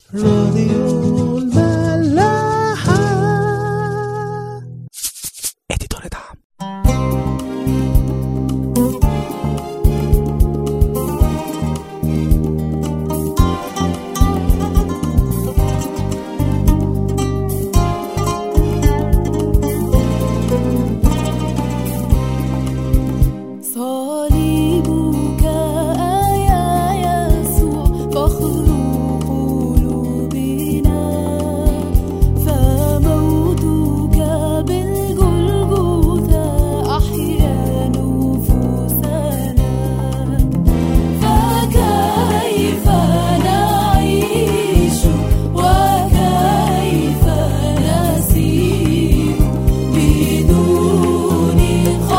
راديو الملاحة اديتور دعم صليبك يا يسوع فخر قلوبنا فموتك بالجلجثة أحيا نفوسنا فكيف نعيش وكيف نسير بدون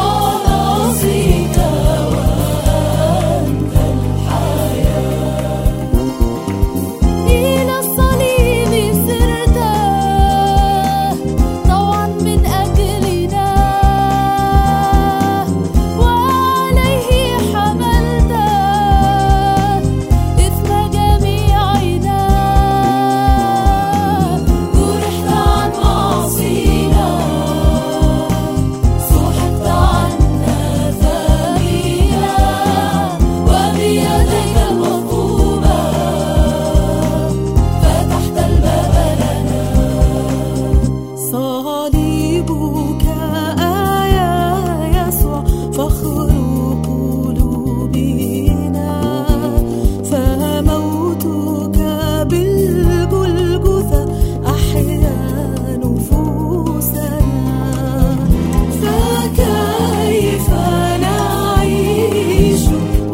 خلاصك وأنت الحياة إلى الصليب سرت طوعا من أجلنا وعليه حملت إثم جميعنا جرحت عن معصينا سحقت عنا ثمينا وبيدك المطلوبة فتحت الباب لنا صليبك يا يسوع فخر قلوبنا فموتك بالجلجثة أحيا نفوسنا فكيف نعيش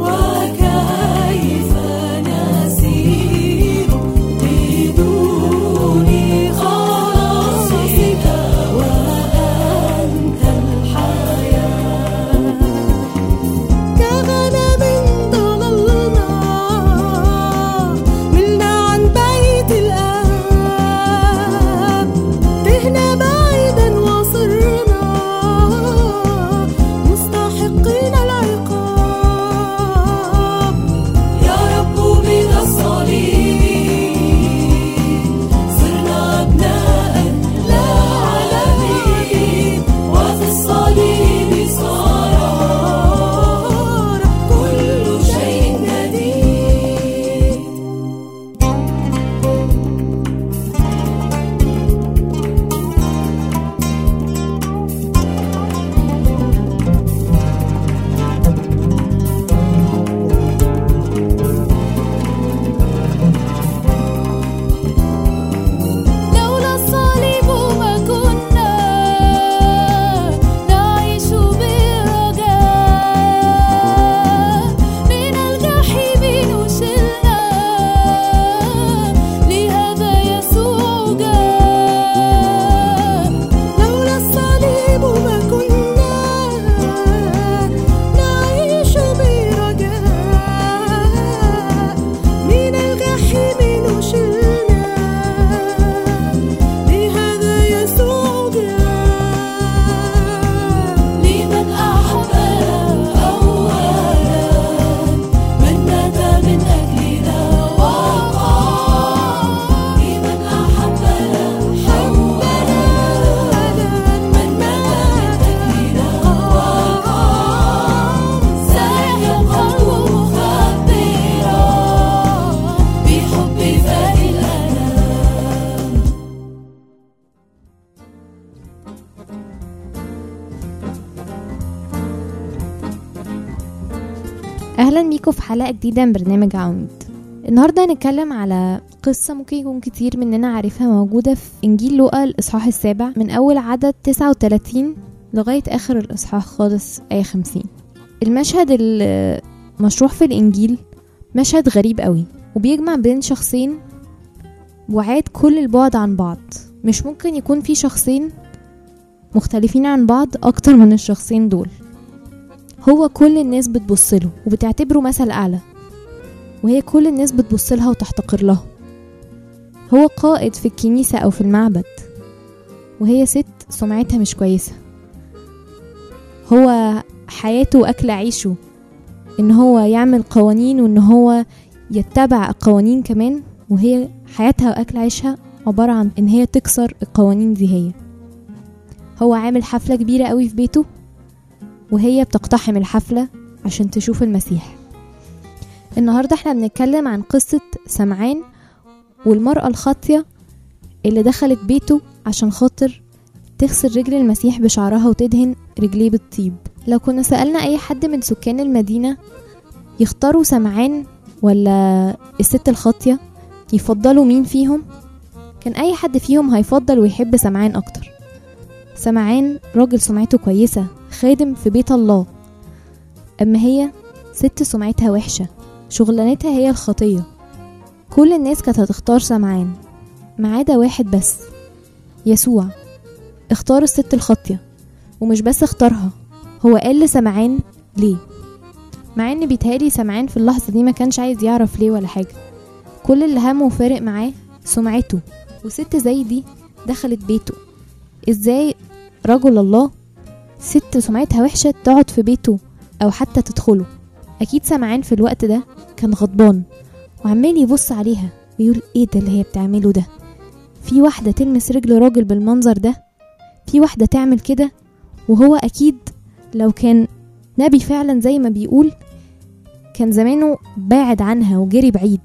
وكيف نسير بدون خلاصك وأنت الحياة كغنم ضللنا ملنا عن بيت الآب تهنا بعيدا وصرنا مستحقين العقاب يا رب من الصليب صرنا أبناء لا عالمين وفي الصليب صار كل شيء جديد لولا الصليب ما كنا نعيش برجاء من الجحيم نشلنا لهذا يسوع جاء لولا الصليب ما كنا نعيش برجاء من الجحيم نشلنا لهذا يسوع جاء لمن أحبنا أولا من مات من أجلنا وقام لمن أحبنا أولا من مات من أجلنا وقام سيحيا القلب مخبرا بحب فادي الأنام اهلا بيكم في حلقه جديده من برنامج عواميد النهارده هنتكلم على قصه ممكن يكون كتير مننا عارفها موجوده في انجيل لوقا الاصحاح السابع من اول عدد 39 لغايه اخر الاصحاح خالص ايه 50 المشهد المشروح في الانجيل مشهد غريب قوي وبيجمع بين شخصين بعاد كل البعد عن بعض مش ممكن يكون في شخصين مختلفين عن بعض اكتر من الشخصين دول هو كل الناس بتبصله وبتعتبره مثل أعلى وهي كل الناس بتبصلها وتحتقر له هو قائد في الكنيسة أو في المعبد وهي ست سمعتها مش كويسة هو حياته وأكل عيشه إن هو يعمل قوانين وإن هو يتبع القوانين كمان وهي حياتها وأكل عيشها عبارة عن إن هي تكسر القوانين دي هي هو عامل حفلة كبيرة قوي في بيته وهي بتقتحم الحفلة عشان تشوف المسيح النهاردة احنا بنتكلم عن قصة سمعان والمرأة الخاطية اللي دخلت بيته عشان خاطر تغسل رجل المسيح بشعرها وتدهن رجليه بالطيب لو كنا سألنا أي حد من سكان المدينة يختاروا سمعان ولا الست الخاطية يفضلوا مين فيهم كان أي حد فيهم هيفضل ويحب سمعان أكتر سمعان راجل سمعته كويسة خادم في بيت الله أما هي ست سمعتها وحشة شغلانتها هي الخطية كل الناس كانت هتختار سمعان ما عدا واحد بس يسوع اختار الست الخاطية ومش بس اختارها هو قال لسمعان ليه مع ان بيتهيألي سمعان في اللحظة دي ما كانش عايز يعرف ليه ولا حاجة كل اللي همه وفارق معاه سمعته وست زي دي دخلت بيته ازاي رجل الله ست سمعتها وحشة تقعد في بيته او حتى تدخله اكيد سمعان في الوقت ده كان غضبان وعمال يبص عليها ويقول ايه ده اللي هي بتعمله ده في واحدة تلمس رجل راجل بالمنظر ده في واحدة تعمل كده وهو اكيد لو كان نبي فعلا زي ما بيقول كان زمانه باعد عنها وجري بعيد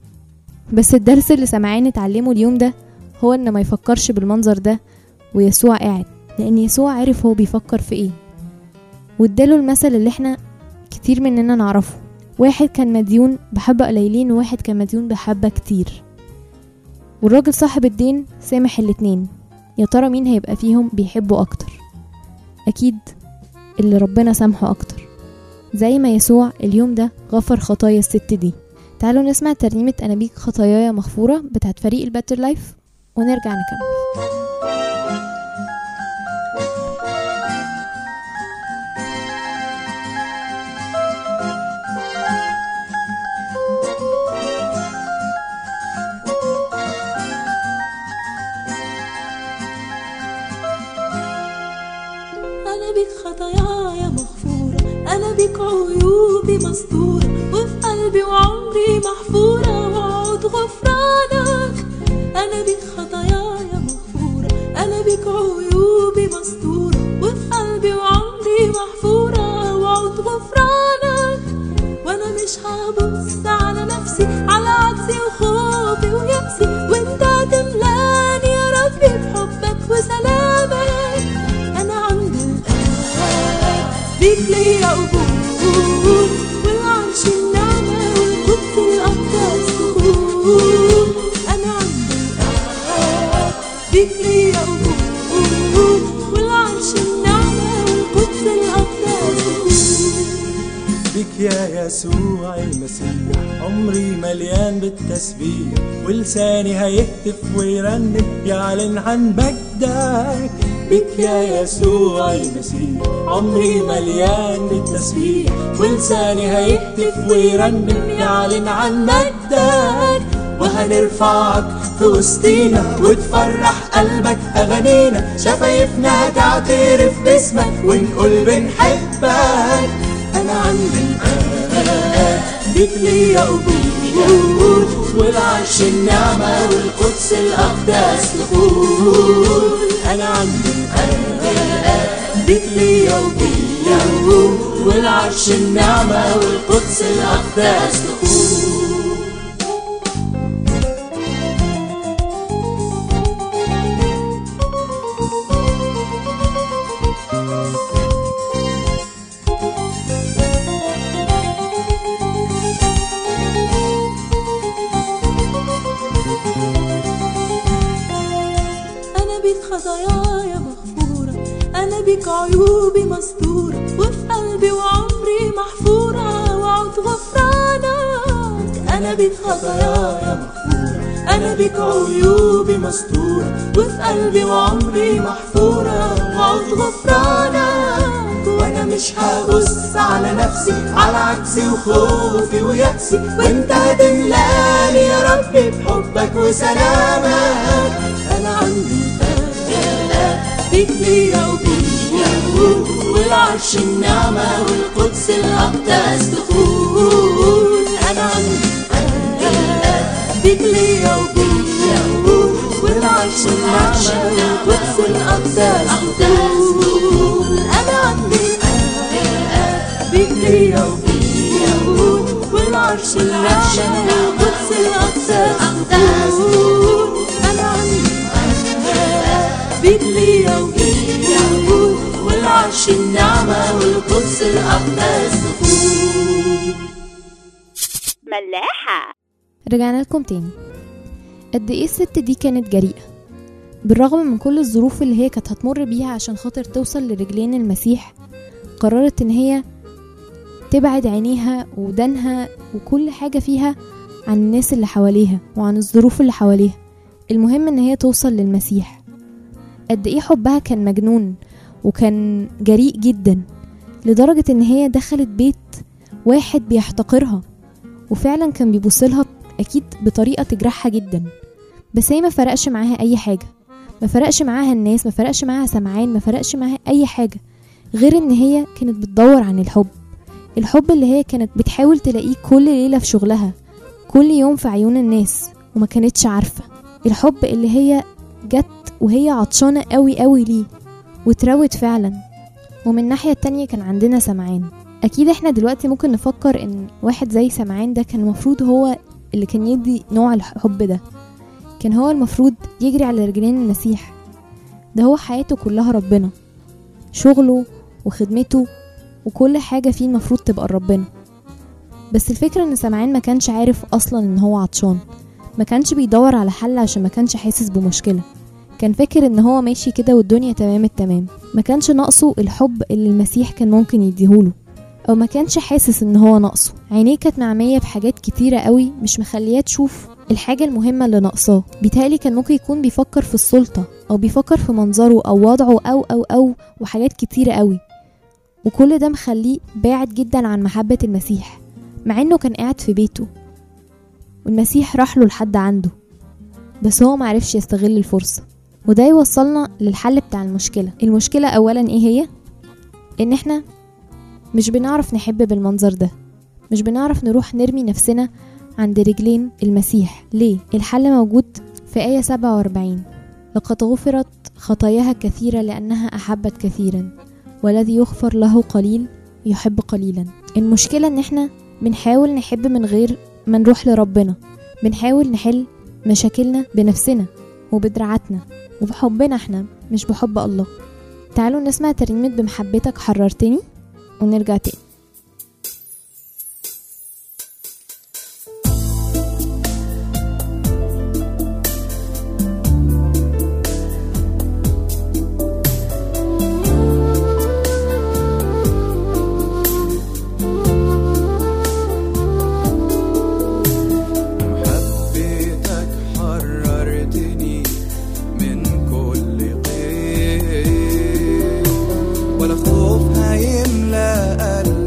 بس الدرس اللي سمعان اتعلمه اليوم ده هو ان ما يفكرش بالمنظر ده ويسوع قاعد لان يسوع عرف هو بيفكر في ايه واداله المثل اللي احنا كتير مننا نعرفه واحد كان مديون بحبة قليلين وواحد كان مديون بحبة كتير والراجل صاحب الدين سامح الاتنين يا ترى مين هيبقى فيهم بيحبه اكتر اكيد اللي ربنا سامحه اكتر زي ما يسوع اليوم ده غفر خطايا الست دي تعالوا نسمع ترنيمة أنابيك خطاياي مغفورة بتاعت فريق الباتر لايف ونرجع نكمل أنا بيك خطاياي مغفورة أنا بيك عيوبي مستورة وفي قلبي وعمري محفورة وعود غفرانك أنا بيك خطاياي مغفورة أنا بيك عيوبي مستورة وفي قلبي وعمري محفورة وعود غفرانك وأنا مش هبص على نفسي على عجزي وخوفي ويأسي وأنت هتملاني يا ربي بحبك وسلامك أنا عند الآب بيك ليا قبول والعرش النعمة والقدس الأقدس دخول أنا عند الآب بيك ليا قبول والعرش النعمة والقدس الأقدس دخول بك يا يسوع المسيح عمري مليان بالتسبيح ولساني هيهتف ويرنم يعلن عن مجدك بك يا يسوع المسيح عمري مليان بالتسبيح ولساني هيهتف ويرنم يعلن عن مجدك وهنرفعك في وسطينا وتفرح قلبك أغانينا شفايفنا تعترف باسمك ونقول بنحبك أنا عندي الآن بيك ليا قبول والعرش النعمة والقدس الأقدس دخول أنا عندي الآن بيك ليا قبول والعرش النعمة والقدس الأقدس دخول أنا بيك خطاياي مغفورة أنا بيك عيوبي مستورة وفي قلبي وعمري محفورة وعود غفرانك أنا بيك خطاياي مغفورة أنا بيك عيوبي مستورة وفي قلبي وعمري محفورة وعود غفرانك وانا مش هبص على نفسي على عكسي وخوفي ويأسي وانت هتملاني يا ربي بحبك وسلامك انا عندي بيك ليا وبيك والعرش النعمة والقدس الأقدس دخول أنا عندي بيك ليا وبيك والعرش النعمة والقدس الأقداس دخول أنا عندي الآب بيدي وبيقول والعرش النعمة والقدس الأقداس دخول أنا عندي الآب بيدي وبيقول والعرش النعمة والقدس الأقداس دخول ملاحة رجعنا لكم تاني قد ايه الست دي كانت جريئة بالرغم من كل الظروف اللي هي كانت هتمر بيها عشان خاطر توصل لرجلين المسيح قررت ان هي تبعد عينيها ودانها وكل حاجة فيها عن الناس اللي حواليها وعن الظروف اللي حواليها المهم ان هي توصل للمسيح قد ايه حبها كان مجنون وكان جريء جدا لدرجة ان هي دخلت بيت واحد بيحتقرها وفعلا كان بيبصلها اكيد بطريقه تجرحها جدا بس هي ما فرقش معاها اي حاجه ما فرقش معاها الناس ما فرقش معاها سمعان ما فرقش معاها اي حاجه غير ان هي كانت بتدور عن الحب الحب اللي هي كانت بتحاول تلاقيه كل ليله في شغلها كل يوم في عيون الناس وما كانتش عارفه الحب اللي هي جت وهي عطشانه قوي قوي ليه واتراوت فعلا ومن ناحيه تانية كان عندنا سمعان اكيد احنا دلوقتي ممكن نفكر ان واحد زي سمعان ده كان المفروض هو اللي كان يدي نوع الحب ده كان هو المفروض يجري على رجلين المسيح ده هو حياته كلها ربنا شغله وخدمته وكل حاجة فيه المفروض تبقى ربنا بس الفكرة ان سمعان ما كانش عارف اصلا ان هو عطشان ما كانش بيدور على حل عشان ما كانش حاسس بمشكلة كان فاكر ان هو ماشي كده والدنيا تمام التمام ما كانش ناقصه الحب اللي المسيح كان ممكن يديهوله او ما كانش حاسس ان هو ناقصه عينيه كانت معميه بحاجات كتيره قوي مش مخلياه تشوف الحاجه المهمه اللي ناقصاه بيتهيألي كان ممكن يكون بيفكر في السلطه او بيفكر في منظره او وضعه او او او وحاجات كتيره قوي وكل ده مخليه باعد جدا عن محبه المسيح مع انه كان قاعد في بيته والمسيح راح له لحد عنده بس هو معرفش يستغل الفرصه وده يوصلنا للحل بتاع المشكله المشكله اولا ايه هي ان احنا مش بنعرف نحب بالمنظر ده مش بنعرف نروح نرمي نفسنا عند رجلين المسيح ليه؟ الحل موجود في آية 47 لقد غفرت خطاياها كثيرة لأنها أحبت كثيرا والذي يغفر له قليل يحب قليلا المشكلة إن إحنا بنحاول نحب من غير ما نروح لربنا بنحاول نحل مشاكلنا بنفسنا وبدراعاتنا وبحبنا إحنا مش بحب الله تعالوا نسمع ترنيمة بمحبتك حررتني ونرجع تاني حبيتك حررتني من كل قيد ولا خوف هيملى قلبي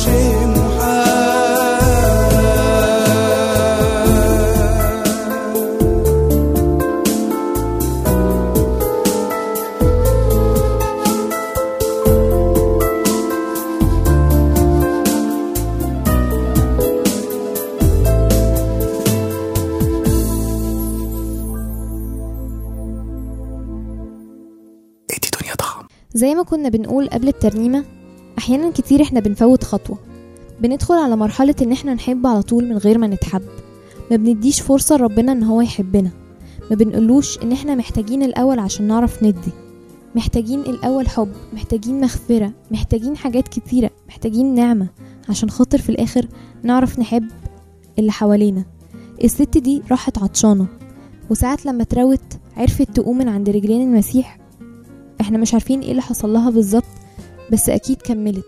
شيء محال ادي دنيا طعم زي ما كنا بنقول قبل الترنيمة أحيانا كتير احنا بنفوت خطوة بندخل على مرحلة ان احنا نحب على طول من غير ما نتحب ما بنديش فرصة لربنا ان هو يحبنا ما بنقولوش ان احنا محتاجين الأول عشان نعرف ندي محتاجين الأول حب محتاجين مغفرة محتاجين حاجات كتيرة محتاجين نعمة عشان خاطر في الآخر نعرف نحب اللي حوالينا الست دي راحت عطشانة وساعات لما تروت عرفت تقوم من عند رجلين المسيح احنا مش عارفين ايه اللي حصل لها بالظبط بس اكيد كملت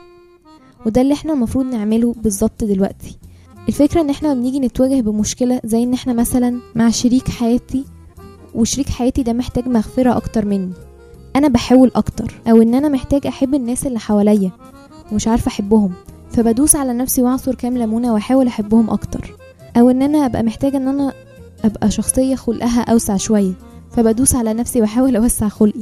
وده اللي احنا المفروض نعمله بالظبط دلوقتي الفكرة ان احنا بنيجي نتواجه بمشكلة زي ان احنا مثلا مع شريك حياتي وشريك حياتي ده محتاج مغفرة اكتر مني انا بحاول اكتر او ان انا محتاج احب الناس اللي حواليا ومش عارفة احبهم فبدوس على نفسي واعصر كام ليمونة واحاول احبهم اكتر او ان انا ابقى محتاجة ان انا ابقى شخصية خلقها اوسع شوية فبدوس على نفسي واحاول اوسع خلقي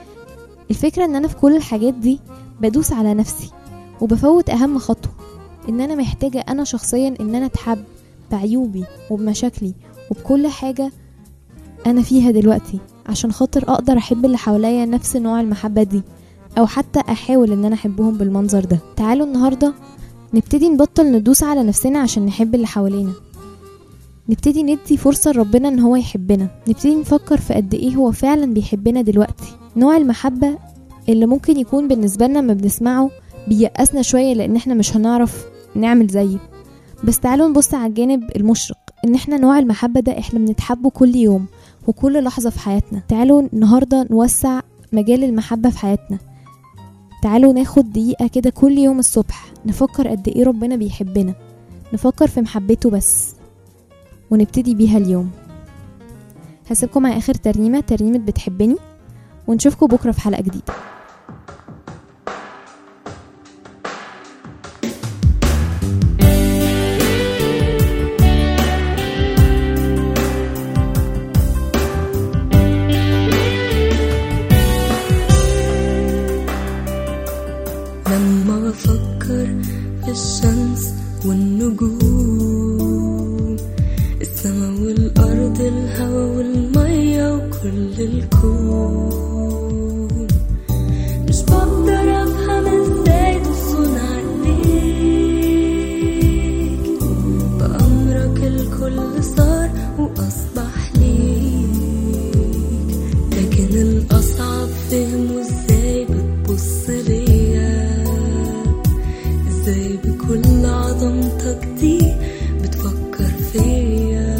الفكرة ان انا في كل الحاجات دي بدوس على نفسي وبفوت اهم خطوة ان انا محتاجة انا شخصيا ان انا اتحب بعيوبي وبمشاكلي وبكل حاجة انا فيها دلوقتي عشان خاطر اقدر احب اللي حواليا نفس نوع المحبة دي او حتى احاول ان انا احبهم بالمنظر ده تعالوا النهاردة نبتدي نبطل ندوس على نفسنا عشان نحب اللي حوالينا نبتدي ندي فرصة لربنا ان هو يحبنا نبتدي نفكر في قد ايه هو فعلا بيحبنا دلوقتي نوع المحبة اللي ممكن يكون بالنسبة لنا ما بنسمعه بيأسنا شوية لان احنا مش هنعرف نعمل زيه بس تعالوا نبص على الجانب المشرق ان احنا نوع المحبة ده احنا بنتحبه كل يوم وكل لحظة في حياتنا تعالوا النهاردة نوسع مجال المحبة في حياتنا تعالوا ناخد دقيقة كده كل يوم الصبح نفكر قد ايه ربنا بيحبنا نفكر في محبته بس ونبتدي بيها اليوم هسيبكم مع اخر ترنيمة ترنيمة بتحبني ونشوفكم بكرة في حلقة جديدة لما بفكر في الشمس والنجوم السما والأرض الهوا والمية وكل الكون مش بقدر أفهم ازاي تصون عليك بأمرك الكل صار وأصبح ليك لكن الأصعب فهمه ازاي بتبص ليا ازاي بكل عظمتك دي بتفكر فيا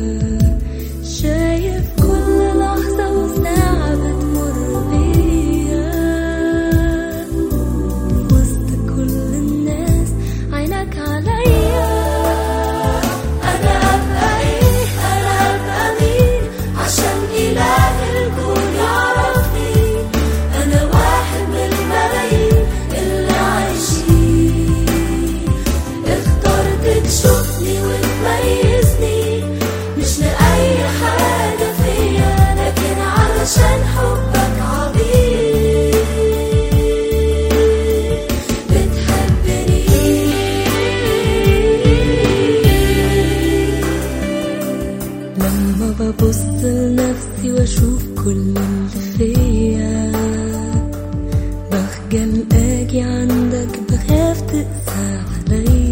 شايف كل لحظة وساعة بتمر بيا وسط كل الناس عينك عليا أنا أبقى إيه أنا أبقى مين عشان إله الكون يعرفني أنا واحد من الملايين اللي عايشين اخترت تشوفني وتميزني مش لأي حاجة فيا لكن علشان حبك عظيم بتحبني لما ببص لنفسي واشوف كل اللي فيا بخجل اجي عندك بخاف تقسى عليا